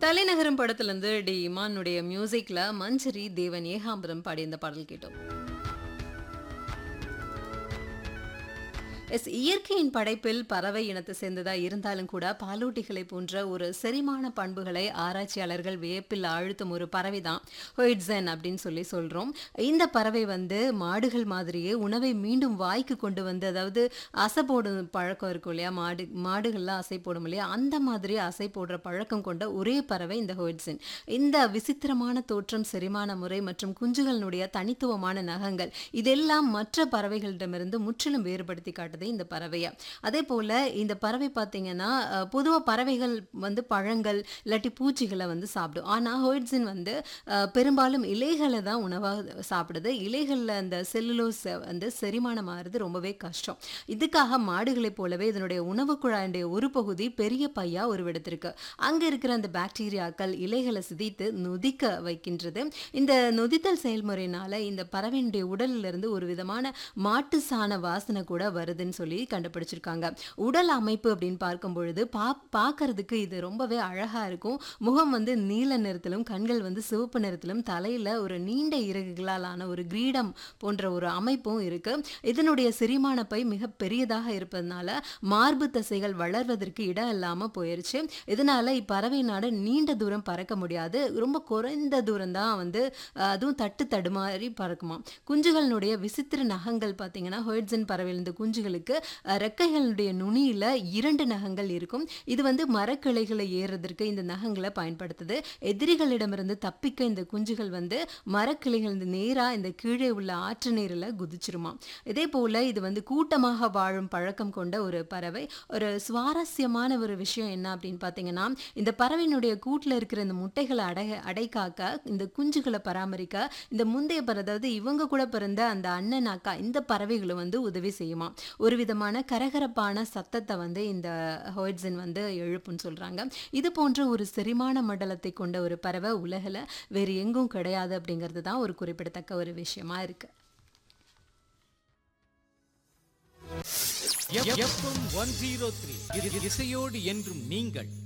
தலைநகரம் படத்திலிருந்து டி இமானுடைய மியூசிக்ல மஞ்சரி தேவன் ஏகாம்பரம் பாடிய இந்த பாடல் கேட்டோம் எஸ் இயற்கையின் படைப்பில் பறவை இனத்தை சேர்ந்ததா இருந்தாலும் கூட பாலூட்டிகளை போன்ற ஒரு செரிமான பண்புகளை ஆராய்ச்சியாளர்கள் வியப்பில் அழுத்தும் ஒரு பறவை தான் ஹொய்ட்ஸன் அப்படின்னு சொல்லி சொல்றோம் இந்த பறவை வந்து மாடுகள் மாதிரியே உணவை மீண்டும் வாய்க்கு கொண்டு வந்து அதாவது அசை போடும் பழக்கம் இருக்கும் இல்லையா மாடு மாடுகள்லாம் அசை போடும் இல்லையா அந்த மாதிரி அசை போடுற பழக்கம் கொண்ட ஒரே பறவை இந்த ஹொய்ட்ஸன் இந்த விசித்திரமான தோற்றம் செரிமான முறை மற்றும் குஞ்சுகளினுடைய தனித்துவமான நகங்கள் இதெல்லாம் மற்ற பறவைகளிடமிருந்து முற்றிலும் வேறுபடுத்தி காட்டுது இந்த பறவையை அதே போல இந்த பறவை பார்த்தீங்கன்னா பொதுவாக பறவைகள் வந்து பழங்கள் இல்லாட்டி பூச்சிகளை வந்து சாப்பிடும் ஆனால் ஹோய்ட்ஸின் வந்து அஹ், பெரும்பாலும் இலைகளை தான் உணவாக சாப்பிடுது இலைகளில் அந்த செல்லுலோஸ் வந்து செரிமானம் ஆகிறது ரொம்பவே கஷ்டம் இதுக்காக மாடுகளைப் போலவே இதனுடைய உணவு குழாயினுடைய ஒரு பகுதி பெரிய பையா உருவெடுத்திருக்கு அங்கே இருக்கிற அந்த பாக்டீரியாக்கள் இலைகளை சிதைத்து நொதிக்க வைக்கின்றது இந்த நொதித்தல் செயல்முறையினால இந்த பறவையினுடைய உடல்ல இருந்து ஒரு விதமான மாட்டு சாண வாசனை கூட வருதுன்னு சொல்லி கண்டுபிடிச்சிருக்காங்க உடல் அமைப்பு அப்படின்னு பார்க்கும் பொழுது பா பார்க்கறதுக்கு இது ரொம்பவே அழகா இருக்கும் முகம் வந்து நீல நிறத்திலும் கண்கள் வந்து சிவப்பு நிறத்திலும் தலையில ஒரு நீண்ட இறகுகளால் ஆன ஒரு கிரீடம் போன்ற ஒரு அமைப்பும் இருக்கு இதனுடைய செரிமான பை மிக பெரியதாக இருப்பதனால மார்பு தசைகள் வளர்வதற்கு இடம் இல்லாம போயிருச்சு இதனால இப்பறவையினால நீண்ட தூரம் பறக்க முடியாது ரொம்ப குறைந்த தூரம் தான் வந்து அஹ், அதுவும் தட்டு தடுமாறி பறக்குமா குஞ்சுகளினுடைய விசித்திர நகங்கள் பார்த்தீங்கன்னா ஹோய்ட்ஸன் பறவையில் இந்த குஞ்சுகளுக்கு அஹ், ரெக்கைகளுடைய நுனியில இரண்டு நகங்கள் இருக்கும் இது வந்து மரக்கிளைகளை ஏறுறதற்கு இந்த நகங்களை பயன்படுத்துது எதிரிகளிடமிருந்து தப்பிக்க இந்த குஞ்சுகள் வந்து மரக்கிளைகள் இந்த நேரா இந்த கீழே உள்ள ஆற்று நீரில் குதிச்சிருமா இதே போல இது வந்து கூட்டமாக வாழும் பழக்கம் கொண்ட ஒரு பறவை ஒரு சுவாரஸ்யமான ஒரு விஷயம் என்ன அப்படின்னு பார்த்தீங்கன்னா இந்த பறவையினுடைய கூட்டில் இருக்கிற இந்த முட்டைகளை அடை அடைக்காக்க இந்த குஞ்சுகளை பராமரிக்க இந்த முந்தைய பற அதாவது இவங்க கூட பிறந்த அந்த அண்ணன் அக்கா இந்த பறவைகளும் வந்து உதவி செய்யுமா ஒரு விதமான கரகரப்பான சத்தத்தை வந்து இந்த ஹோய்ட்ஸின் வந்து எழுப்புன்னு சொல்றாங்க இது போன்ற ஒரு செரிமான மண்டலத்தை கொண்ட ஒரு பறவை உலகில் வேறு எங்கும் கிடையாது அப்படிங்கிறது தான் ஒரு குறிப்பிடத்தக்க ஒரு விஷயமா இருக்கு எஃப்எம் ஒன் ஜீரோ த்ரீ இசையோடு என்றும் நீங்கள்